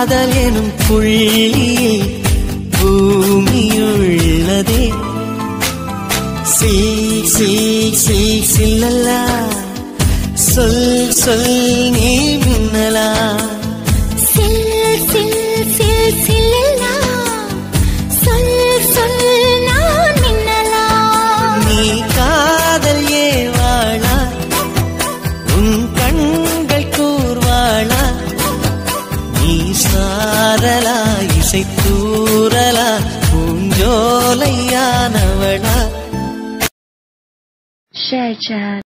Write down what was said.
காதல் எனும் புள்ளியில் பூமியுள்ளதே சில் சில் சில் சில்லல்லா சொல் சொல் நீ மின்னலா சில் சில் சில் சில்லலா சொல் சொல் நான் மின்னலா நீ காதல் ஏவாளா உன் கண்கள் கூர்வாளா நீ சாரலா இசை தூரலா பூஞ்சோலையானவளா Share chat.